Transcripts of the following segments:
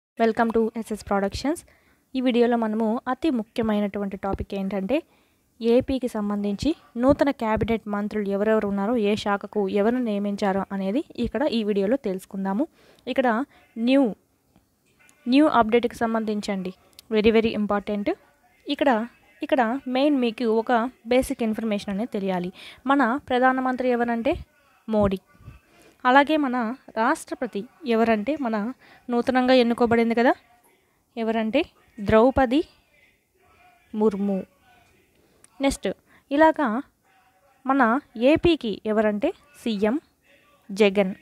welcome to SS productions ఈ వీడియోలో మనము అతి ముఖ్యమైనటువంటి టాపిక్ ఏంటంటే ఏపీకి సంబంధించి నూతన క్యాబినెట్ మంత్రులు ఎవరెవరు ఉన్నారో ఏ శాఖకు ఎవరిని నియమించారో అనేది ఇక్కడ ఈ వీడియోలో తెలుసుకుందాము ఇక్కడ న్యూ న్యూ అప్డేట్కి సంబంధించండి వెరీ వెరీ ఇంపార్టెంట్ ఇక్కడ ఇక్కడ మెయిన్ మీకు ఒక బేసిక్ ఇన్ఫర్మేషన్ అనేది తెలియాలి మన ప్రధానమంత్రి ఎవరంటే మోడీ అలాగే మన రాష్ట్రపతి ఎవరంటే మన నూతనంగా ఎన్నుకోబడింది కదా ఎవరంటే ద్రౌపది ముర్ము నెక్స్ట్ ఇలాగా మన ఏపీకి ఎవరంటే సీఎం జగన్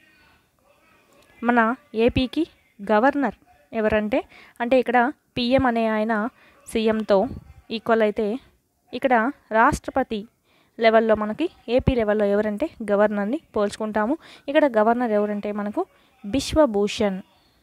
మన ఏపీకి గవర్నర్ ఎవరంటే అంటే ఇక్కడ పిఎం అనే ఆయన సీఎంతో ఈక్వల్ అయితే ఇక్కడ రాష్ట్రపతి లెవెల్లో మనకి ఏపీ లెవెల్లో ఎవరంటే గవర్నర్ని పోల్చుకుంటాము ఇక్కడ గవర్నర్ ఎవరంటే మనకు బిశ్వభూషణ్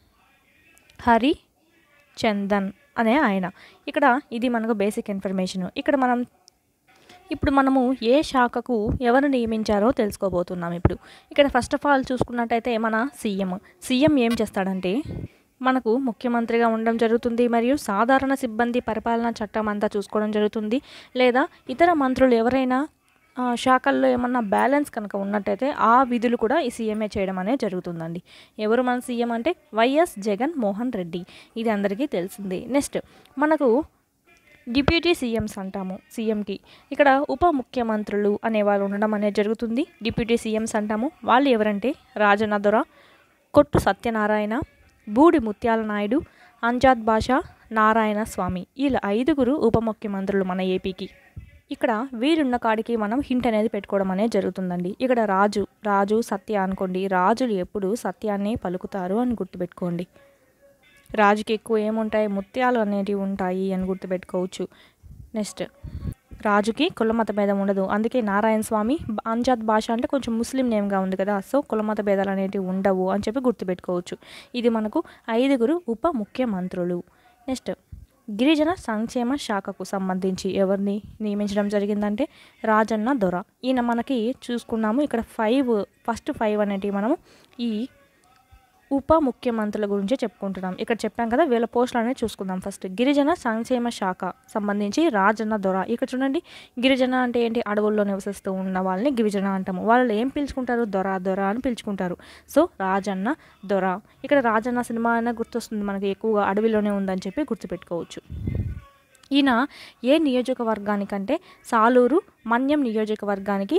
హరి చందన్ అనే ఆయన ఇక్కడ ఇది మనకు బేసిక్ ఇన్ఫర్మేషన్ ఇక్కడ మనం ఇప్పుడు మనము ఏ శాఖకు ఎవరు నియమించారో తెలుసుకోబోతున్నాం ఇప్పుడు ఇక్కడ ఫస్ట్ ఆఫ్ ఆల్ చూసుకున్నట్టయితే మన సీఎం సీఎం ఏం చేస్తాడంటే మనకు ముఖ్యమంత్రిగా ఉండడం జరుగుతుంది మరియు సాధారణ సిబ్బంది పరిపాలన చట్టం అంతా చూసుకోవడం జరుగుతుంది లేదా ఇతర మంత్రులు ఎవరైనా ఆ, శాఖల్లో ఏమన్నా బ్యాలెన్స్ కనుక ఉన్నట్టయితే ఆ విధులు కూడా ఈ సీఎంఏ చేయడం అనేది జరుగుతుందండి ఎవరు మన సీఎం అంటే వైఎస్ జగన్ మోహన్ రెడ్డి ఇది అందరికీ తెలిసిందే నెక్స్ట్ మనకు డిప్యూటీ సీఎంస్ అంటాము సీఎంకి ఇక్కడ ఉప ముఖ్యమంత్రులు అనేవాళ్ళు ఉండడం అనేది జరుగుతుంది డిప్యూటీ సీఎంస్ అంటాము వాళ్ళు ఎవరంటే రాజన్న దొర కొట్టు సత్యనారాయణ బూడి ముత్యాల నాయుడు అంజాద్ బాషా నారాయణ స్వామి వీళ్ళ ఐదుగురు ఉప ముఖ్యమంత్రులు మన ఏపీకి ఇక్కడ వీరున్న కాడికి మనం హింట్ అనేది పెట్టుకోవడం అనేది జరుగుతుందండి ఇక్కడ రాజు రాజు సత్య అనుకోండి రాజులు ఎప్పుడు సత్యాన్ని పలుకుతారు అని గుర్తుపెట్టుకోండి రాజుకి ఎక్కువ ఏముంటాయి ముత్యాలు అనేటివి ఉంటాయి అని గుర్తుపెట్టుకోవచ్చు నెక్స్ట్ రాజుకి కులమత భేదం ఉండదు అందుకే నారాయణ స్వామి బ- అంజాద్ భాష అంటే కొంచెం ముస్లిం నేమ్గా ఉంది కదా సో కులమత భేదాలు అనేటివి ఉండవు అని చెప్పి గుర్తుపెట్టుకోవచ్చు ఇది మనకు ఐదుగురు ఉప ముఖ్యమంత్రులు నెక్స్ట్ గిరిజన సంక్షేమ శాఖకు సంబంధించి ఎవరిని నియమించడం జరిగిందంటే రాజన్న దొర ఈయన మనకి చూసుకున్నాము ఇక్కడ ఫైవ్ ఫస్ట్ ఫైవ్ అనేటివి మనము ఈ ఉప ముఖ్యమంత్రుల గురించి చెప్పుకుంటున్నాం ఇక్కడ చెప్పాం కదా వీళ్ళ పోస్టులు అనేది చూసుకుందాం ఫస్ట్ గిరిజన సంక్షేమ శాఖ సంబంధించి రాజన్న దొర ఇక్కడ చూడండి గిరిజన అంటే ఏంటి అడవుల్లో నివసిస్తూ ఉన్న వాళ్ళని గిరిజన అంటాము వాళ్ళు ఏం పిలుచుకుంటారు దొర దొర అని పిలుచుకుంటారు సో రాజన్న దొర ఇక్కడ రాజన్న సినిమా అయినా గుర్తొస్తుంది మనకి ఎక్కువగా అడవిలోనే ఉందని చెప్పి గుర్తుపెట్టుకోవచ్చు ఈయన ఏ నియోజకవర్గానికంటే సాలూరు మన్యం నియోజకవర్గానికి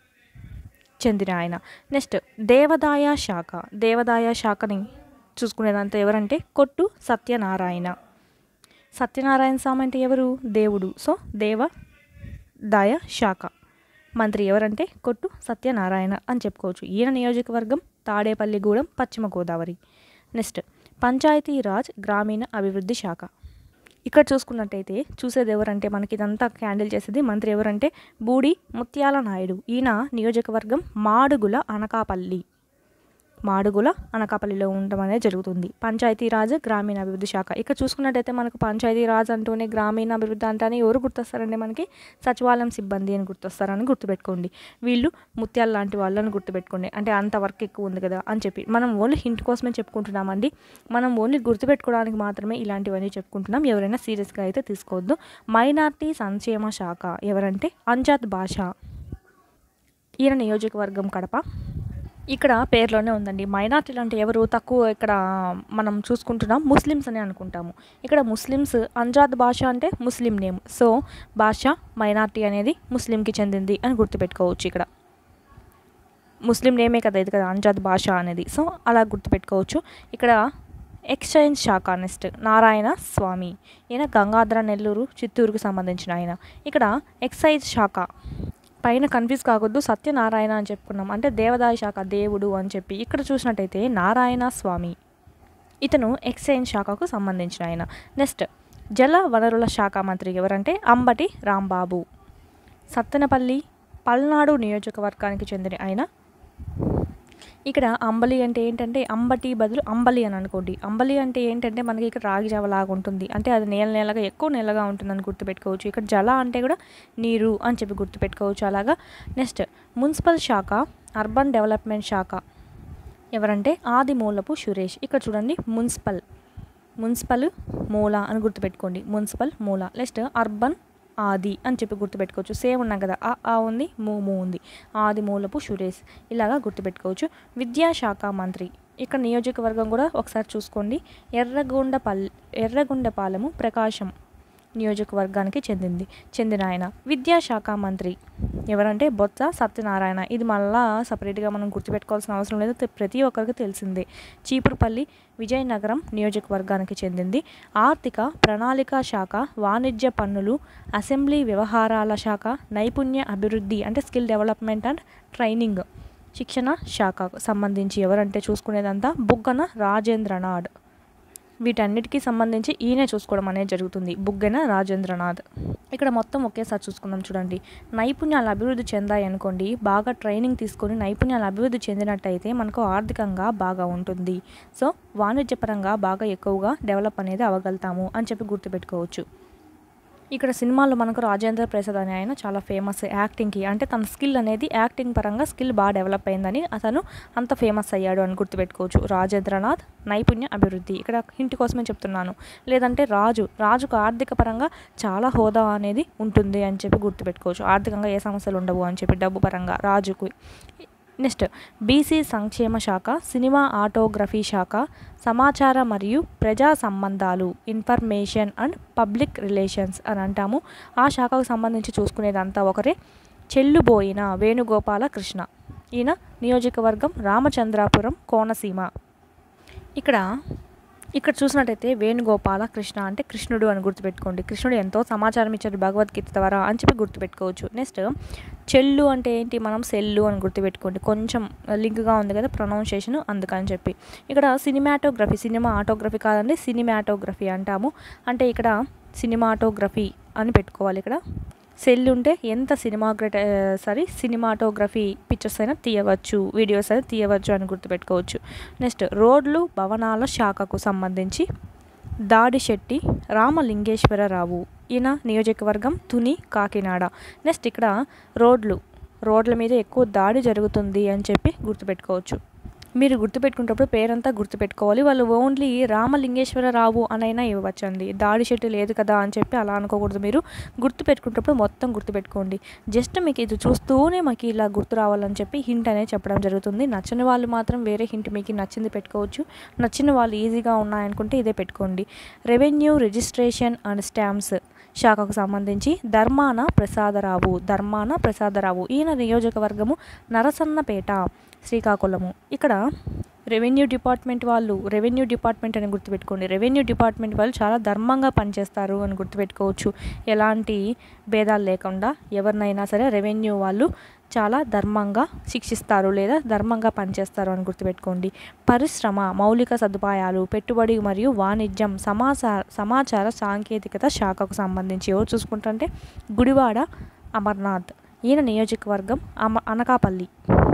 చెందిన ఆయన నెక్స్ట్ దేవదాయ శాఖ దేవదాయ శాఖని చూసుకునేదంతా ఎవరంటే కొట్టు సత్యనారాయణ సత్యనారాయణ స్వామి అంటే ఎవరు దేవుడు సో దేవదాయ శాఖ మంత్రి ఎవరంటే కొట్టు సత్యనారాయణ అని చెప్పుకోవచ్చు ఈయన నియోజకవర్గం తాడేపల్లిగూడెం పశ్చిమ గోదావరి నెక్స్ట్ పంచాయతీరాజ్ గ్రామీణ అభివృద్ధి శాఖ ఇక్కడ చూసుకున్నట్టయితే చూసేది ఎవరంటే మనకి ఇదంతా క్యాండిల్ చేసేది మంత్రి ఎవరంటే బూడి ముత్యాల నాయుడు ఈయన నియోజకవర్గం మాడుగుల అనకాపల్లి మాడుగుల అనకాపల్లిలో ఉండడం అనేది జరుగుతుంది పంచాయతీరాజ్ గ్రామీణ అభివృద్ధి శాఖ ఇక్కడ చూసుకున్నట్టయితే మనకు పంచాయతీరాజ్ అంటూనే గ్రామీణ అభివృద్ధి అంటేనే ఎవరు గుర్తొస్తారంటే మనకి సచివాలయం సిబ్బంది అని గుర్తొస్తారని గుర్తుపెట్టుకోండి వీళ్ళు ముత్యాల లాంటి వాళ్ళని గుర్తుపెట్టుకోండి అంటే అంత వర్క్ ఎక్కువ ఉంది కదా అని చెప్పి మనం ఓన్లీ హింట్ కోసమే చెప్పుకుంటున్నామండి మనం ఓన్లీ గుర్తుపెట్టుకోవడానికి మాత్రమే ఇలాంటివన్నీ చెప్పుకుంటున్నాం ఎవరైనా సీరియస్గా అయితే తీసుకోవద్దు మైనార్టీ సంక్షేమ శాఖ ఎవరంటే అంజాద్ భాష ఈయన నియోజకవర్గం కడప ఇక్కడ పేర్లోనే ఉందండి మైనార్టీలు అంటే ఎవరు తక్కువ ఇక్కడ మనం చూసుకుంటున్నాం ముస్లిమ్స్ అని అనుకుంటాము ఇక్కడ ముస్లిమ్స్ అంజాద్ భాష అంటే Muslim name so Basha minority అనేది ముస్లింకి చెందింది అని గుర్తుపెట్టుకోవచ్చు ఇక్కడ ముస్లిం నేమే కదా ఇది కదా అంజాద్ భాష అనేది సో అలా గుర్తుపెట్టుకోవచ్చు ఇక్కడ ఎక్స్చేంజ్ శాఖ నెక్స్ట్ నారాయణ స్వామి ఈయన గంగాధర నెల్లూరు చిత్తూరుకు సంబంధించిన ఆయన ఇక్కడ ఎక్సైజ్ శాఖ పైన కన్ఫ్యూజ్ కాకూడదు సత్యనారాయణ అని చెప్పుకున్నాం అంటే దేవదాయ శాఖ దేవుడు అని చెప్పి ఇక్కడ చూసినట్టయితే నారాయణ స్వామి ఇతను ఎక్సైజ్ శాఖకు సంబంధించిన ఆయన నెక్స్ట్ జల వనరుల శాఖ మంత్రి ఎవరంటే అంబటి రాంబాబు సత్తెనపల్లి పల్నాడు నియోజకవర్గానికి చెందిన ఆయన ఇక్కడ అంబలి అంటే ఏంటంటే అంబటి బదులు అంబలి అని అనుకోండి అంబలి అంటే ఏంటంటే మనకి ఇక్కడ రాగి జావ లాగా ఉంటుంది అంటే అది నేల నేలగా ఎక్కువ నేలగా ఉంటుందని గుర్తుపెట్టుకోవచ్చు ఇక్కడ జల అంటే కూడా నీరు అని చెప్పి గుర్తుపెట్టుకోవచ్చు అలాగా నెక్స్ట్ మున్సిపల్ శాఖ అర్బన్ డెవలప్మెంట్ శాఖ ఎవరంటే ఆదిమూలపు సురేష్ ఇక్కడ చూడండి మున్సిపల్ మున్సిపల్ మూల అని గుర్తుపెట్టుకోండి మున్సిపల్ మూల నెక్స్ట్ అర్బన్ ఆది అని చెప్పి గుర్తుపెట్టుకోవచ్చు సేమ్ ఉన్నాం కదా ఆ ఆ ఉంది మూ మూ ఉంది ఆది మూలపు సురేష్ ఇలాగా గుర్తుపెట్టుకోవచ్చు విద్యాశాఖ మంత్రి ఇక్కడ నియోజకవర్గం కూడా ఒకసారి చూసుకోండి ఎర్రగొండపల్ ఎర్రగొండపాలెము ప్రకాశం నియోజకవర్గానికి చెందింది చెందిన ఆయన విద్యాశాఖ మంత్రి ఎవరంటే బొత్స సత్యనారాయణ ఇది మళ్ళా సపరేట్గా మనం గుర్తుపెట్టుకోవాల్సిన అవసరం లేదు తె- ప్రతి ఒక్కరికి తెలిసిందే చీపురుపల్లి విజయనగరం నియోజకవర్గానికి చెందింది ఆర్థిక ప్రణాళిక శాఖ వాణిజ్య పన్నులు అసెంబ్లీ వ్యవహారాల శాఖ నైపుణ్య అభివృద్ధి అంటే స్కిల్ డెవలప్మెంట్ అండ్ ట్రైనింగ్ శిక్షణ శాఖకు సంబంధించి ఎవరంటే చూసుకునేదంతా బుగ్గన రాజేంద్రనాథ్ వీటన్నిటికీ సంబంధించి ఈయనే చూసుకోవడం అనేది జరుగుతుంది బుగ్గన రాజేంద్రనాథ్ ఇక్కడ మొత్తం ఒకేసారి చూసుకుందాం చూడండి నైపుణ్యాలు అభివృద్ధి చెందాయి అనుకోండి బాగా ట్రైనింగ్ తీసుకొని నైపుణ్యాలు అభివృద్ధి చెందినట్టయితే మనకు ఆర్థికంగా బాగా ఉంటుంది సో వాణిజ్యపరంగా బాగా ఎక్కువగా డెవలప్ అనేది అవ్వగలుగుతాము అని చెప్పి గుర్తుపెట్టుకోవచ్చు ఇక్కడ సినిమాలో మనకు రాజేంద్ర ప్రసాద్ అనే ఆయన చాలా ఫేమస్ యాక్టింగ్కి అంటే తన స్కిల్ అనేది యాక్టింగ్ పరంగా స్కిల్ బాగా డెవలప్ అయిందని అతను అంత ఫేమస్ అయ్యాడు అని గుర్తుపెట్టుకోవచ్చు రాజేంద్రనాథ్ నైపుణ్య అభివృద్ధి ఇక్కడ ఇంటి కోసమే చెప్తున్నాను లేదంటే రాజు రాజుకు ఆర్థిక పరంగా చాలా హోదా అనేది ఉంటుంది అని చెప్పి గుర్తుపెట్టుకోవచ్చు ఆర్థికంగా ఏ సమస్యలు ఉండవు అని చెప్పి డబ్బు పరంగా రాజుకు నెక్స్ట్ బీసీ సంక్షేమ శాఖ సినిమా ఆటోగ్రఫీ శాఖ సమాచార మరియు ప్రజా సంబంధాలు ఇన్ఫర్మేషన్ అండ్ పబ్లిక్ రిలేషన్స్ అని అంటాము ఆ శాఖకు సంబంధించి చూసుకునేదంతా ఒకరే చెల్లుబోయిన వేణుగోపాల కృష్ణ ఈయన నియోజకవర్గం రామచంద్రాపురం కోనసీమ ఇక్కడ ఇక్కడ చూసినట్టయితే వేణుగోపాల కృష్ణ అంటే కృష్ణుడు అని గుర్తుపెట్టుకోండి కృష్ణుడు ఎంతో సమాచారం ఇచ్చాడు భగవద్గీత ద్వారా అని చెప్పి గుర్తుపెట్టుకోవచ్చు నెక్స్ట్ చెల్లు అంటే ఏంటి మనం సెల్లు అని గుర్తుపెట్టుకోండి కొంచెం లింక్గా ఉంది కదా ప్రొనౌన్సియేషన్ అందుకని చెప్పి ఇక్కడ సినిమాటోగ్రఫీ సినిమా ఆటోగ్రఫీ కాదండి సినిమాటోగ్రఫీ అంటాము అంటే ఇక్కడ సినిమాటోగ్రఫీ అని పెట్టుకోవాలి ఇక్కడ సెల్ ఉంటే ఎంత సినిమాగ్రట సారీ సినిమాటోగ్రఫీ పిక్చర్స్ అయినా తీయవచ్చు వీడియోస్ అయినా తీయవచ్చు అని గుర్తుపెట్టుకోవచ్చు నెక్స్ట్ రోడ్లు భవనాల శాఖకు సంబంధించి దాడిశెట్టి రామలింగేశ్వరరావు ఈయన నియోజకవర్గం తుని కాకినాడ నెక్స్ట్ ఇక్కడ రోడ్లు రోడ్ల మీద ఎక్కువ దాడి జరుగుతుంది అని చెప్పి గుర్తుపెట్టుకోవచ్చు మీరు గుర్తుపెట్టుకునేటప్పుడు పేరంతా గుర్తుపెట్టుకోవాలి వాళ్ళు ఓన్లీ రామలింగేశ్వరరావు అనైనా ఇవ్వచ్చండి దాడి చెట్టు లేదు కదా అని చెప్పి అలా అనుకోకూడదు మీరు గుర్తుపెట్టుకునేటప్పుడు మొత్తం గుర్తుపెట్టుకోండి జస్ట్ మీకు ఇది చూస్తూనే మాకు ఇలా గుర్తు రావాలని చెప్పి హింట్ అనేది చెప్పడం జరుగుతుంది నచ్చని వాళ్ళు మాత్రం వేరే హింట్ మీకు నచ్చింది పెట్టుకోవచ్చు నచ్చిన వాళ్ళు ఈజీగా ఉన్నాయనుకుంటే ఇదే పెట్టుకోండి రెవెన్యూ రిజిస్ట్రేషన్ అండ్ స్టాంప్స్ శాఖకు సంబంధించి ధర్మాన ప్రసాదరావు ధర్మాన ప్రసాదరావు ఈయన నియోజకవర్గము నరసన్నపేట శ్రీకాకుళము ఇక్కడ రెవెన్యూ డిపార్ట్మెంట్ వాళ్ళు రెవెన్యూ డిపార్ట్మెంట్ అని గుర్తుపెట్టుకోండి రెవెన్యూ డిపార్ట్మెంట్ వాళ్ళు చాలా ధర్మంగా పనిచేస్తారు అని గుర్తుపెట్టుకోవచ్చు ఎలాంటి భేదాలు లేకుండా ఎవరినైనా సరే రెవెన్యూ వాళ్ళు చాలా ధర్మంగా శిక్షిస్తారు లేదా ధర్మంగా పనిచేస్తారు అని గుర్తుపెట్టుకోండి పరిశ్రమ మౌలిక సదుపాయాలు పెట్టుబడి మరియు వాణిజ్యం సమాచార సమాచార సాంకేతికత శాఖకు సంబంధించి ఎవరు చూసుకుంటుంటే గుడివాడ అమర్నాథ్ ఈయన నియోజకవర్గం అమ అనకాపల్లి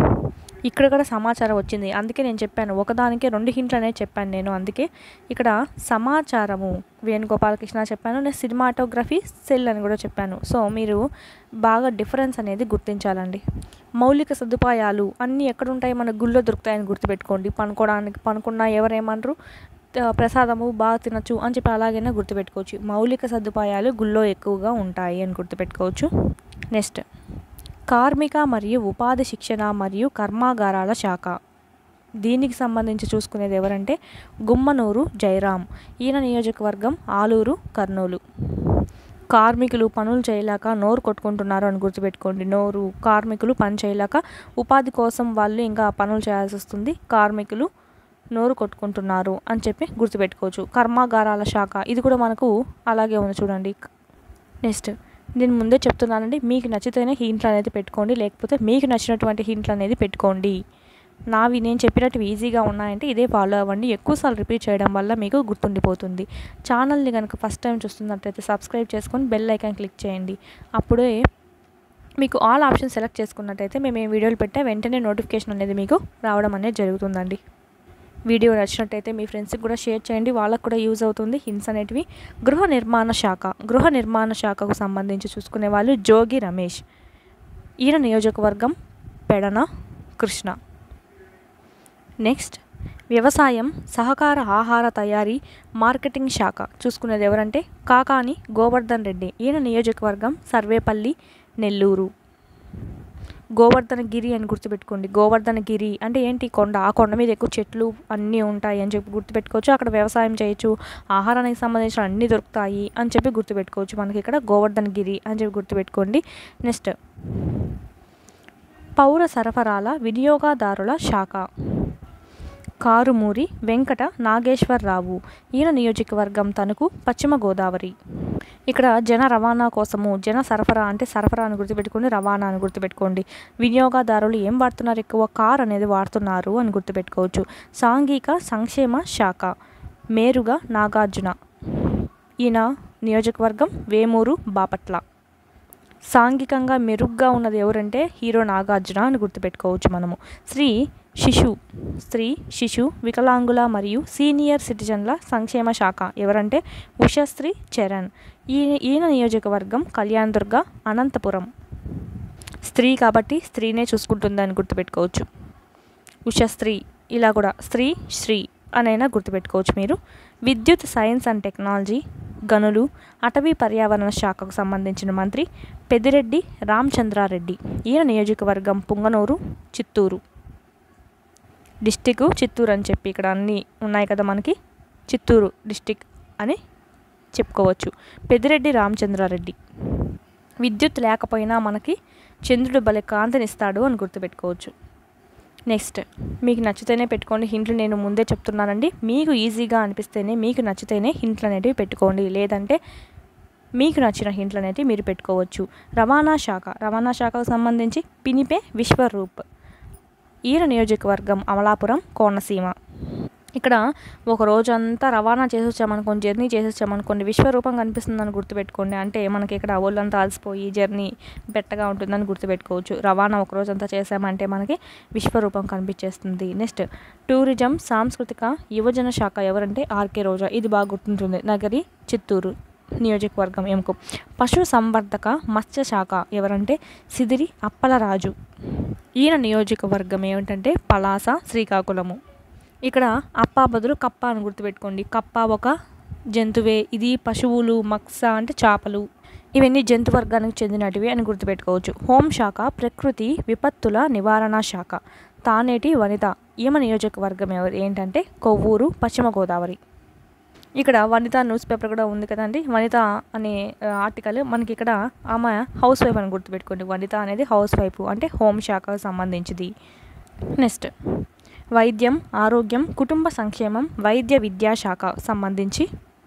ఇక్కడ కూడా సమాచారం వచ్చింది అందుకే నేను చెప్పాను ఒకదానికే రెండు హింట్లు అనేది చెప్పాను నేను అందుకే ఇక్కడ సమాచారము వేణుగోపాలకృష్ణ చెప్పాను నేను సినిమాటోగ్రఫీ సెల్ అని కూడా చెప్పాను సో మీరు బాగా డిఫరెన్స్ అనేది గుర్తించాలండి మౌలిక సదుపాయాలు అన్నీ ఎక్కడ ఉంటాయి మన గుళ్ళో దొరుకుతాయని గుర్తుపెట్టుకోండి పనుకోవడానికి పనుకున్నా ఎవరేమనరు త- ప్రసాదము బాగా తినచ్చు అని చెప్పి అలాగైనా గుర్తుపెట్టుకోవచ్చు మౌలిక సదుపాయాలు గుళ్ళో ఎక్కువగా ఉంటాయి అని గుర్తుపెట్టుకోవచ్చు నెక్స్ట్ కార్మిక మరియు ఉపాధి శిక్షణ మరియు కర్మాగారాల శాఖ దీనికి సంబంధించి చూసుకునేది ఎవరంటే గుమ్మనూరు జయరాం ఈయన నియోజకవర్గం ఆలూరు కర్నూలు కార్మికులు పనులు చేయలేక నోరు కొట్టుకుంటున్నారు అని గుర్తుపెట్టుకోండి నోరు కార్మికులు పని చేయలేక ఉపాధి కోసం వాళ్ళు ఇంకా పనులు చేయాల్సి వస్తుంది కార్మికులు నోరు కొట్టుకుంటున్నారు అని చెప్పి గుర్తుపెట్టుకోవచ్చు కర్మాగారాల శాఖ ఇది కూడా మనకు అలాగే ఉంది చూడండి నెక్స్ట్ నేను ముందే చెప్తున్నానండి మీకు నచ్చితేనే హింట్లు అనేది పెట్టుకోండి లేకపోతే మీకు నచ్చినటువంటి హింట్లు అనేది పెట్టుకోండి నావి నేను చెప్పినట్టు ఈజీగా ఉన్నాయంటే ఇదే ఫాలో అవ్వండి ఎక్కువసార్లు రిపీట్ చేయడం వల్ల మీకు గుర్తుండిపోతుంది ఛానల్ని కనుక ఫస్ట్ టైం చూస్తున్నట్లయితే సబ్స్క్రైబ్ చేసుకొని బెల్ ఐకాన్ క్లిక్ చేయండి అప్పుడే మీకు ఆల్ ఆప్షన్ సెలెక్ట్ చేసుకున్నట్టయితే మేము ఏ వీడియోలు పెట్టే వెంటనే నోటిఫికేషన్ అనేది మీకు రావడం అనేది జరుగుతుందండి వీడియో నచ్చినట్టయితే మీ ఫ్రెండ్స్కి కూడా షేర్ చేయండి వాళ్ళకు కూడా యూజ్ అవుతుంది హింట్స్ అనేటివి గృహ నిర్మాణ శాఖ గృహ నిర్మాణ శాఖకు సంబంధించి చూసుకునే వాళ్ళు జోగి రమేష్ ఈయన నియోజకవర్గం పెడన కృష్ణ నెక్స్ట్ వ్యవసాయం సహకార ఆహార తయారీ మార్కెటింగ్ శాఖ చూసుకునేది ఎవరంటే కాకాని గోవర్ధన్ రెడ్డి ఈయన నియోజకవర్గం సర్వేపల్లి నెల్లూరు గోవర్ధన గిరి అని గుర్తుపెట్టుకోండి గోవర్ధన గిరి అంటే ఏంటి కొండ ఆ కొండ మీద ఎక్కువ చెట్లు అన్నీ ఉంటాయి అని చెప్పి గుర్తుపెట్టుకోవచ్చు అక్కడ వ్యవసాయం చేయొచ్చు ఆహారానికి సంబంధించిన అన్నీ దొరుకుతాయి అని చెప్పి గుర్తుపెట్టుకోవచ్చు మనకి ఇక్కడ గోవర్ధన గిరి అని చెప్పి గుర్తుపెట్టుకోండి నెక్స్ట్ పౌర సరఫరాల వినియోగదారుల శాఖ కారుమూరి వెంకట నాగేశ్వరరావు ఈయన నియోజకవర్గం తణుకు పశ్చిమ గోదావరి ఇక్కడ జన రవాణా కోసము జన సరఫరా అంటే సరఫరా అని గుర్తుపెట్టుకోండి రవాణా అని గుర్తుపెట్టుకోండి వినియోగదారులు ఏం వాడుతున్నారు ఎక్కువ కార్ అనేది వాడుతున్నారు అని గుర్తుపెట్టుకోవచ్చు సాంఘిక సంక్షేమ శాఖ మేరుగా నాగార్జున ఈయన నియోజకవర్గం వేమూరు బాపట్ల సాంఘికంగా మెరుగ్గా ఉన్నది ఎవరంటే హీరో నాగార్జున అని గుర్తుపెట్టుకోవచ్చు మనము శ్రీ శిశు స్త్రీ శిశు వికలాంగుల మరియు సీనియర్ సిటిజన్ల సంక్షేమ శాఖ ఎవరంటే ఉషశ్రీ చరణ్ ఈయన ఈయన నియోజకవర్గం కళ్యాణదుర్గ అనంతపురం స్త్రీ కాబట్టి స్త్రీనే చూసుకుంటుందని గుర్తుపెట్టుకోవచ్చు ఉషశ్రీ ఇలా కూడా స్త్రీ శ్రీ అనైనా గుర్తుపెట్టుకోవచ్చు మీరు విద్యుత్ సైన్స్ అండ్ టెక్నాలజీ గనులు అటవీ పర్యావరణ శాఖకు సంబంధించిన మంత్రి పెద్దిరెడ్డి రామచంద్రారెడ్డి ఈయన నియోజకవర్గం పుంగనూరు చిత్తూరు డిస్టిక్ చిత్తూరు అని చెప్పి ఇక్కడ అన్నీ ఉన్నాయి కదా మనకి చిత్తూరు డిస్టిక్ అని చెప్పుకోవచ్చు పెద్దిరెడ్డి రామచంద్రారెడ్డి విద్యుత్ లేకపోయినా మనకి చంద్రుడు భలే కాంతినిస్తాడు అని గుర్తుపెట్టుకోవచ్చు నెక్స్ట్ మీకు నచ్చితేనే పెట్టుకోండి హింట్లు నేను ముందే చెప్తున్నానండి మీకు ఈజీగా అనిపిస్తేనే మీకు నచ్చితేనే హింట్లు అనేటివి పెట్టుకోండి లేదంటే మీకు నచ్చిన హింట్లు అనేటివి మీరు పెట్టుకోవచ్చు రవాణా శాఖ రవాణా శాఖకు సంబంధించి పినిపే విశ్వరూప్ ఈయన నియోజకవర్గం అమలాపురం కోనసీమ ఇక్కడ ఒక రోజంతా రవాణా చేసి వచ్చామనుకోండి జర్నీ చేసి వచ్చామనుకోండి విశ్వరూపం కనిపిస్తుందని గుర్తుపెట్టుకోండి అంటే మనకి ఇక్కడ ఒళ్ళంతా అలసిపోయి జర్నీ బెట్టగా ఉంటుందని గుర్తుపెట్టుకోవచ్చు రవాణా ఒక రోజంతా చేసామంటే మనకి విశ్వరూపం కనిపించేస్తుంది నెక్స్ట్ టూరిజం సాంస్కృతిక యువజన శాఖ ఎవరంటే ఆర్కే రోజా ఇది బాగా గుర్తుంటుంది నగరి చిత్తూరు నియోజకవర్గం ఎముకు పశు సంవర్ధక మత్స్య శాఖ ఎవరంటే సిదిరి అప్పలరాజు ఈయన నియోజకవర్గం ఏమిటంటే పలాస శ్రీకాకుళము ఇక్కడ అప్ప బదులు కప్ప అని గుర్తుపెట్టుకోండి కప్ప ఒక జంతువే ఇది పశువులు మక్స అంటే చేపలు ఇవన్నీ జంతు వర్గానికి చెందినటివి అని గుర్తుపెట్టుకోవచ్చు హోంశాఖ ప్రకృతి విపత్తుల నివారణ శాఖ తానేటి వనిత ఈమె నియోజకవర్గం ఎవరు ఏంటంటే కొవ్వూరు పశ్చిమ గోదావరి ఇక్కడ వనిత న్యూస్ పేపర్ కూడా ఉంది కదండి వనిత అనే ఆర్టికల్ మనకి ఇక్కడ ఆమె హౌస్ వైఫ్ అని గుర్తుపెట్టుకోండి వనిత అనేది హౌస్ వైఫ్ అంటే హోమ్ శాఖకు సంబంధించింది నెక్స్ట్ వైద్యం ఆరోగ్యం కుటుంబ సంక్షేమం వైద్య విద్యాశాఖ సంబంధించి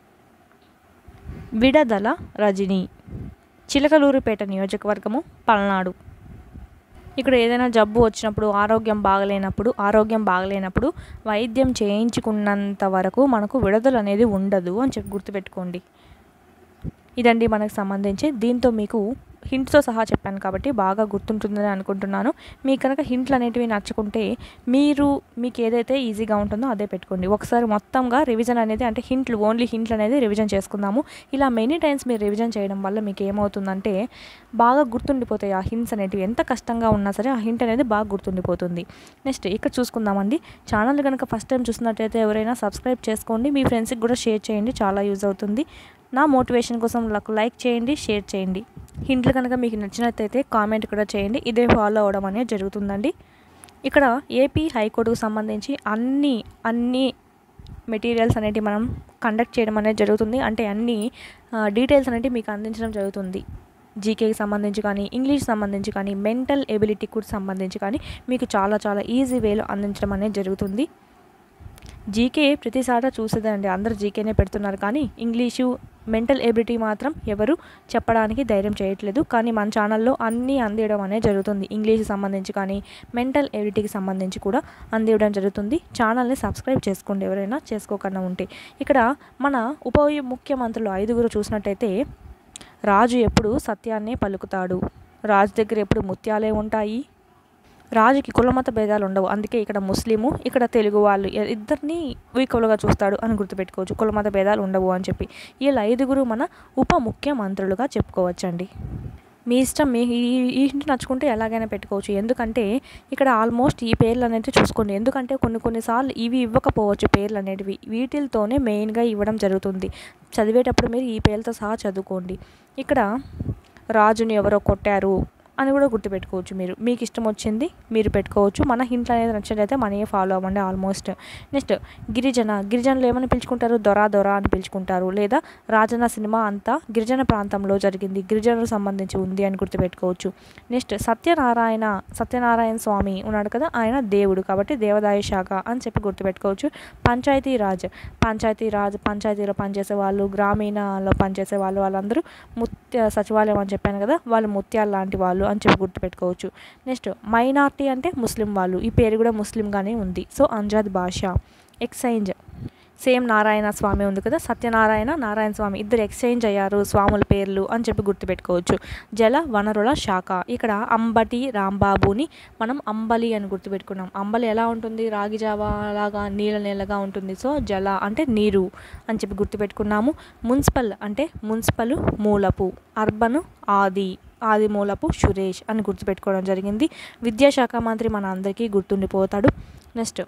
విడదల రజని చిలకలూరుపేట నియోజకవర్గము పల్నాడు ఇక్కడ ఏదైనా జబ్బు వచ్చినప్పుడు ఆరోగ్యం బాగలేనప్పుడు ఆరోగ్యం బాగలేనప్పుడు వైద్యం చేయించుకున్నంత వరకు మనకు విడుదల అనేది ఉండదు అని చెప్పి గుర్తుపెట్టుకోండి ఇదండి మనకు సంబంధించి దీంతో మీకు హింట్స్తో సహా చెప్పాను కాబట్టి బాగా గుర్తుంటుందని అనుకుంటున్నాను మీకు కనుక హింట్లు అనేటివి నచ్చుకుంటే మీరు మీకు ఏదైతే ఈజీగా ఉంటుందో అదే పెట్టుకోండి ఒకసారి మొత్తంగా రివిజన్ అనేది అంటే హింట్లు ఓన్లీ హింట్లు అనేది రివిజన్ చేసుకుందాము ఇలా మెనీ టైమ్స్ మీరు రివిజన్ చేయడం వల్ల మీకు ఏమవుతుందంటే బాగా గుర్తుండిపోతాయి ఆ హింట్స్ అనేటివి ఎంత కష్టంగా ఉన్నా సరే ఆ హింట్ అనేది బాగా గుర్తుండిపోతుంది నెక్స్ట్ ఇక్కడ చూసుకుందామండి ఛానల్ కనుక ఫస్ట్ టైం చూసినట్టయితే ఎవరైనా సబ్స్క్రైబ్ చేసుకోండి మీ ఫ్రెండ్స్కి కూడా షేర్ చేయండి చాలా యూజ్ అవుతుంది నా మోటివేషన్ కోసం నాకు లైక్ చేయండి షేర్ చేయండి హింట్లు కనుక మీకు నచ్చినట్టయితే కామెంట్ కూడా చేయండి ఇదే ఫాలో అవ్వడం అనేది జరుగుతుందండి ఇక్కడ ఏపీ హైకోర్టుకు సంబంధించి అన్ని అన్ని మెటీరియల్స్ అనేవి మనం కండక్ట్ చేయడం అనేది జరుగుతుంది అంటే అన్ని డీటెయిల్స్ అనేవి మీకు అందించడం జరుగుతుంది జీకేకి సంబంధించి కానీ ఇంగ్లీష్ సంబంధించి కానీ మెంటల్ ఎబిలిటీకి కూడా సంబంధించి కానీ మీకు చాలా చాలా ఈజీ వేలో అందించడం అనేది జరుగుతుంది జీకే ప్రతిసారి చూసేదండి అందరు జీకేనే పెడుతున్నారు కానీ ఇంగ్లీషు మెంటల్ ఎబిలిటీ మాత్రం ఎవరు చెప్పడానికి ధైర్యం చేయట్లేదు కానీ మన ఛానల్లో అన్నీ అందియడం అనేది జరుగుతుంది ఇంగ్లీష్కి సంబంధించి కానీ మెంటల్ ఎబిలిటీకి సంబంధించి కూడా అందివ్వడం జరుగుతుంది ఛానల్ని సబ్స్క్రైబ్ చేసుకోండి ఎవరైనా చేసుకోకుండా ఉంటే ఇక్కడ మన ఉప ముఖ్యమంత్రులు ఐదుగురు చూసినట్టయితే రాజు ఎప్పుడు సత్యాన్నే పలుకుతాడు రాజు దగ్గర ఎప్పుడు ముత్యాలే ఉంటాయి రాజుకి కులమత భేదాలు ఉండవు అందుకే ఇక్కడ ముస్లిము ఇక్కడ తెలుగు వాళ్ళు ఇద్దరిని ఈక్వల్గా చూస్తాడు అని గుర్తుపెట్టుకోవచ్చు కులమత భేదాలు ఉండవు అని చెప్పి వీళ్ళ ఐదుగురు మన ఉప ముఖ్యమంత్రులుగా చెప్పుకోవచ్చండి మీ ఇష్టం మీ ఈ ఈ హింట్ నచ్చుకుంటే ఎలాగైనా పెట్టుకోవచ్చు ఎందుకంటే ఇక్కడ ఆల్మోస్ట్ ఈ పేర్లు అనేది చూసుకోండి ఎందుకంటే కొన్ని కొన్నిసార్లు ఇవి ఇవ్వకపోవచ్చు పేర్లు అనేటివి వీటితోనే మెయిన్గా ఇవ్వడం జరుగుతుంది చదివేటప్పుడు మీరు ఈ పేర్లతో సహా చదువుకోండి ఇక్కడ రాజుని ఎవరో కొట్టారు అని కూడా గుర్తుపెట్టుకోవచ్చు మీరు మీకు ఇష్టం వచ్చింది మీరు పెట్టుకోవచ్చు మన హింట్లు అనేది నచ్చినట్లయితే మనయే ఫాలో అవ్వండి ఆల్మోస్ట్ నెక్స్ట్ గిరిజన గిరిజనులు ఏమని పిలుచుకుంటారు దొరా దొరా అని పిలుచుకుంటారు లేదా రాజన్న సినిమా అంతా గిరిజన ప్రాంతంలో జరిగింది గిరిజనులకు సంబంధించి ఉంది అని గుర్తుపెట్టుకోవచ్చు నెక్స్ట్ సత్యనారాయణ సత్యనారాయణ స్వామి ఉన్నాడు కదా ఆయన దేవుడు కాబట్టి దేవాదాయ శాఖ అని చెప్పి గుర్తుపెట్టుకోవచ్చు పంచాయతీ రాజ్ పంచాయతీ రాజ్ పంచాయతీలో పనిచేసే వాళ్ళు గ్రామీణలో పనిచేసే వాళ్ళు వాళ్ళందరూ ముత్య సచివాలయం అని చెప్పాను కదా వాళ్ళు ముత్యాలు లాంటి వాళ్ళు అని చెప్పి గుర్తుపెట్టుకోవచ్చు నెక్స్ట్ మైనార్టీ అంటే ముస్లిం వాళ్ళు ఈ పేరు కూడా ముస్లింగానే ఉంది సో అంజాద్ భాష ఎక్స్చేంజ్ సేమ్ నారాయణ స్వామి ఉంది కదా సత్యనారాయణ నారాయణ స్వామి ఇద్దరు ఎక్స్చేంజ్ అయ్యారు స్వాముల పేర్లు అని చెప్పి గుర్తుపెట్టుకోవచ్చు జల వనరుల శాఖ ఇక్కడ అంబటి రాంబాబుని మనం అంబలి అని గుర్తుపెట్టుకున్నాం అంబలి ఎలా ఉంటుంది రాగి జావా లాగా నీళ్ళ నీళ్ళగా ఉంటుంది సో జల అంటే నీరు అని చెప్పి గుర్తుపెట్టుకున్నాము మున్సిపల్ అంటే మున్సిపల్ మూలపు అర్బన్ ఆది ఆది మూలపు సురేష్ అని గుర్తుపెట్టుకోవడం జరిగింది విద్యాశాఖ మంత్రి మన అందరికీ గుర్తుండిపోతాడు నెక్స్ట్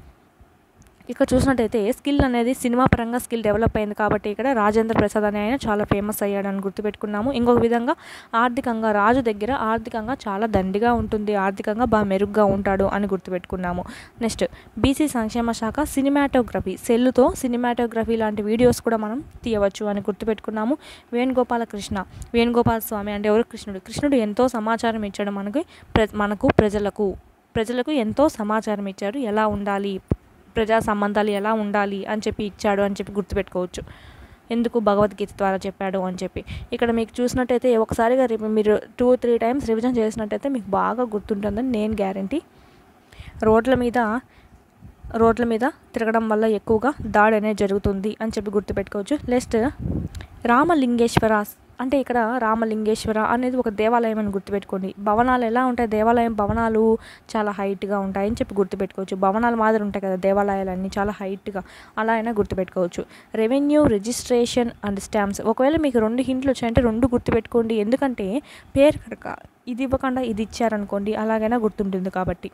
ఇక్కడ చూసినట్టయితే స్కిల్ అనేది సినిమా పరంగా స్కిల్ డెవలప్ అయింది కాబట్టి ఇక్కడ రాజేంద్ర ప్రసాద్ అనే ఆయన చాలా ఫేమస్ అయ్యాడని గుర్తుపెట్టుకున్నాము ఇంకొక విధంగా ఆర్థికంగా రాజు దగ్గర ఆర్థికంగా చాలా దండిగా ఉంటుంది ఆర్థికంగా బాగా మెరుగ్గా ఉంటాడు అని గుర్తుపెట్టుకున్నాము నెక్స్ట్ బీసీ సంక్షేమ శాఖ సినిమాటోగ్రఫీ సెల్లుతో సినిమాటోగ్రఫీ లాంటి వీడియోస్ కూడా మనం తీయవచ్చు అని గుర్తుపెట్టుకున్నాము వేణుగోపాల కృష్ణ వేణుగోపాల స్వామి అంటే ఎవరు కృష్ణుడు కృష్ణుడు ఎంతో సమాచారం ఇచ్చాడు మనకి ప్ర మనకు ప్రజలకు ప్రజలకు ఎంతో సమాచారం ఇచ్చాడు ఎలా ఉండాలి ప్రజా సంబంధాలు ఎలా ఉండాలి అని చెప్పి ఇచ్చాడు అని చెప్పి గుర్తుపెట్టుకోవచ్చు ఎందుకు భగవద్గీత ద్వారా చెప్పాడు అని చెప్పి ఇక్కడ మీకు చూసినట్టయితే ఒకసారిగా రి- మీరు టూ త్రీ టైమ్స్ రివిజన్ చేసినట్టయితే మీకు బాగా గుర్తుంటుందని నేను గ్యారంటీ రోడ్ల మీద రోడ్ల మీద తిరగడం వల్ల ఎక్కువగా దాడి అనేది జరుగుతుంది అని చెప్పి గుర్తుపెట్టుకోవచ్చు నెక్స్ట్ రామలింగేశ్వర అంటే ఇక్కడ రామలింగేశ్వర అనేది ఒక దేవాలయం అని గుర్తుపెట్టుకోండి భవనాలు ఎలా ఉంటాయి దేవాలయం భవనాలు చాలా హైట్గా ఉంటాయి అని చెప్పి గుర్తుపెట్టుకోవచ్చు భవనాలు మాదిరి ఉంటాయి కదా దేవాలయాలన్నీ చాలా హైట్గా అలా అయినా గుర్తుపెట్టుకోవచ్చు రెవెన్యూ రిజిస్ట్రేషన్ అండ్ స్టాంప్స్ ఒకవేళ మీకు రెండు హింట్లు వచ్చాయంటే రెండు గుర్తుపెట్టుకోండి ఎందుకంటే పేరు కనుక ఇది ఇవ్వకుండా ఇది ఇచ్చారనుకోండి అలాగైనా గుర్తుంటుంది కాబట్టి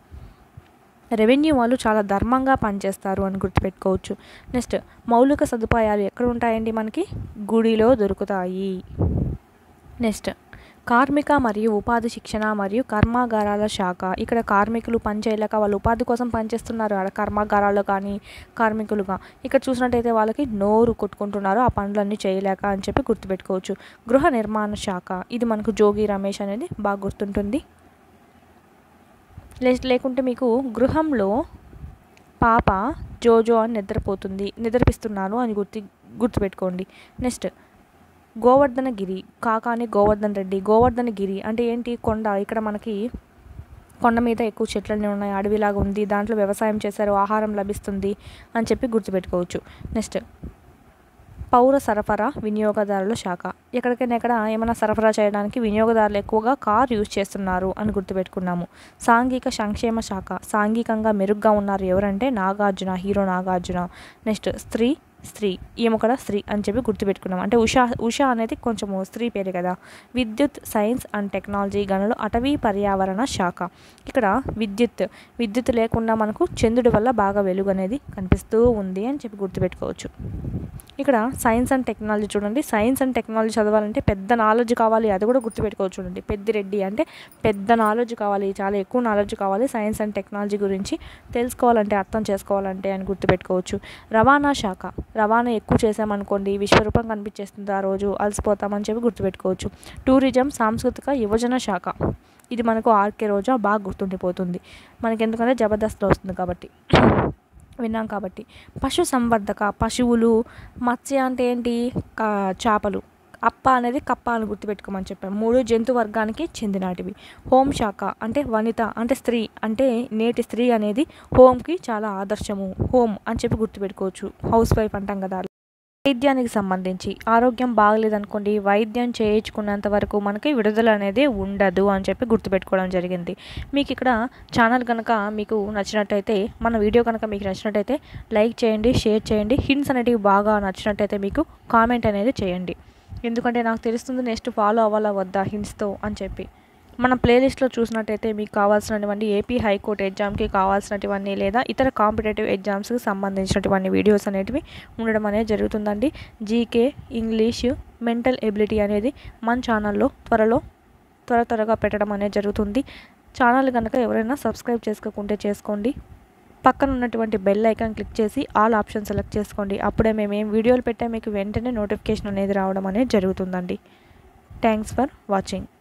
రెవెన్యూ వాళ్ళు చాలా ధర్మంగా పనిచేస్తారు అని గుర్తుపెట్టుకోవచ్చు నెక్స్ట్ మౌలిక సదుపాయాలు ఎక్కడ ఉంటాయండి మనకి గుడిలో దొరుకుతాయి నెక్స్ట్ కార్మిక మరియు ఉపాధి శిక్షణ మరియు కర్మాగారాల శాఖ ఇక్కడ కార్మికులు పనిచేయలేక వాళ్ళు ఉపాధి కోసం పనిచేస్తున్నారు ఆడ కర్మాగారాల్లో కానీ కార్మికులుగా ఇక్కడ చూసినట్టయితే వాళ్ళకి నోరు కొట్టుకుంటున్నారు ఆ పనులన్నీ చేయలేక అని చెప్పి గుర్తుపెట్టుకోవచ్చు గృహ నిర్మాణ శాఖ ఇది మనకు జోగి రమేష్ అనేది బాగా గుర్తుంటుంది లే లేకుంటే మీకు గృహంలో పాప జోజో అని నిద్రపోతుంది నిద్రపిస్తున్నాను అని గుర్తు గుర్తుపెట్టుకోండి నెక్స్ట్ గోవర్ధన గిరి కాకాని గోవర్ధన్ రెడ్డి గోవర్ధన గిరి అంటే ఏంటి కొండ ఇక్కడ మనకి కొండ మీద ఎక్కువ చెట్లన్నీ ఉన్నాయి అడవిలాగా ఉంది దాంట్లో వ్యవసాయం చేశారు ఆహారం లభిస్తుంది అని చెప్పి గుర్తుపెట్టుకోవచ్చు నెక్స్ట్ పౌర సరఫరా వినియోగదారుల శాఖ ఎక్కడికైనా ఎక్కడ ఏమైనా సరఫరా చేయడానికి వినియోగదారులు ఎక్కువగా కార్ యూజ్ చేస్తున్నారు అని గుర్తుపెట్టుకున్నాము సాంఘిక సంక్షేమ శాఖ సాంఘికంగా మెరుగ్గా ఉన్నారు ఎవరంటే నాగార్జున హీరో నాగార్జున నెక్స్ట్ స్త్రీ స్త్రీ ఈమె కూడా స్త్రీ అని చెప్పి గుర్తుపెట్టుకున్నాం అంటే ఉషా ఉషా అనేది కొంచెం స్త్రీ పేరు కదా విద్యుత్ సైన్స్ అండ్ టెక్నాలజీ గనులు అటవీ పర్యావరణ శాఖ ఇక్కడ విద్యుత్ విద్యుత్ లేకుండా మనకు చంద్రుడి వల్ల బాగా వెలుగు అనేది కనిపిస్తూ ఉంది అని చెప్పి గుర్తుపెట్టుకోవచ్చు ఇక్కడ సైన్స్ అండ్ టెక్నాలజీ చూడండి సైన్స్ అండ్ టెక్నాలజీ చదవాలంటే పెద్ద నాలెడ్జ్ కావాలి అది కూడా గుర్తుపెట్టుకోవచ్చు చూడండి పెద్దిరెడ్డి అంటే పెద్ద నాలెడ్జ్ కావాలి చాలా ఎక్కువ నాలెడ్జ్ కావాలి సైన్స్ అండ్ టెక్నాలజీ గురించి తెలుసుకోవాలంటే అర్థం చేసుకోవాలంటే అని గుర్తుపెట్టుకోవచ్చు రవాణా శాఖ రవాణా ఎక్కువ చేసామనుకోండి విశ్వరూపం కనిపించేస్తుంది ఆ రోజు అలసిపోతామని చెప్పి గుర్తుపెట్టుకోవచ్చు టూరిజం సాంస్కృతిక యువజన శాఖ ఇది మనకు ఆర్కే రోజా బాగా గుర్తుండిపోతుంది మనకి ఎందుకంటే జబర్దస్త్లో వస్తుంది కాబట్టి విన్నాం కాబట్టి పశు సంవర్ధక పశువులు మత్స్య అంటే ఏంటి కా- చేపలు అప్ప అనేది కప్ప అని గుర్తుపెట్టుకోమని చెప్పాం మూడు జంతు వర్గానికి చెందినటివి హోం శాఖ అంటే వనిత అంటే స్త్రీ అంటే నేటి స్త్రీ అనేది హోమ్కి చాలా ఆదర్శము హోమ్ అని చెప్పి గుర్తుపెట్టుకోవచ్చు హౌస్ వైఫ్ అంటాం కదా వైద్యానికి సంబంధించి ఆరోగ్యం బాగలేదనుకోండి వైద్యం చేయించుకున్నంత వరకు మనకి విడుదల అనేది ఉండదు అని చెప్పి గుర్తుపెట్టుకోవడం జరిగింది మీకు ఇక్కడ ఛానల్ కనుక మీకు నచ్చినట్టయితే మన వీడియో కనుక మీకు నచ్చినట్టయితే లైక్ చేయండి షేర్ చేయండి హింట్స్ అనేటివి బాగా నచ్చినట్టయితే మీకు కామెంట్ అనేది చేయండి ఎందుకంటే నాకు తెలుస్తుంది నెక్స్ట్ ఫాలో అవ్వాలా వద్దా హింట్స్తో అని చెప్పి మన ప్లేలిస్ట్లో చూసినట్టయితే మీకు కావాల్సినటువంటి ఏపీ హైకోర్టు ఎగ్జామ్కి కావాల్సినటువంటి లేదా ఇతర కాంపిటేటివ్ ఎగ్జామ్స్కి సంబంధించినటువంటి వీడియోస్ అనేటివి ఉండడం అనేది జరుగుతుందండి జీకే ఇంగ్లీషు మెంటల్ ఎబిలిటీ అనేది మన ఛానల్లో త్వరలో త్వర త్వరగా పెట్టడం అనేది జరుగుతుంది ఛానల్ కనుక ఎవరైనా సబ్స్క్రైబ్ చేసుకోకుంటే చేసుకోండి పక్కన ఉన్నటువంటి బెల్ ఐకాన్ క్లిక్ చేసి ఆల్ ఆప్షన్ సెలెక్ట్ చేసుకోండి అప్పుడే మేము ఏం వీడియోలు పెట్టా మీకు వెంటనే నోటిఫికేషన్ అనేది రావడం అనేది జరుగుతుందండి థ్యాంక్స్ ఫర్ వాచింగ్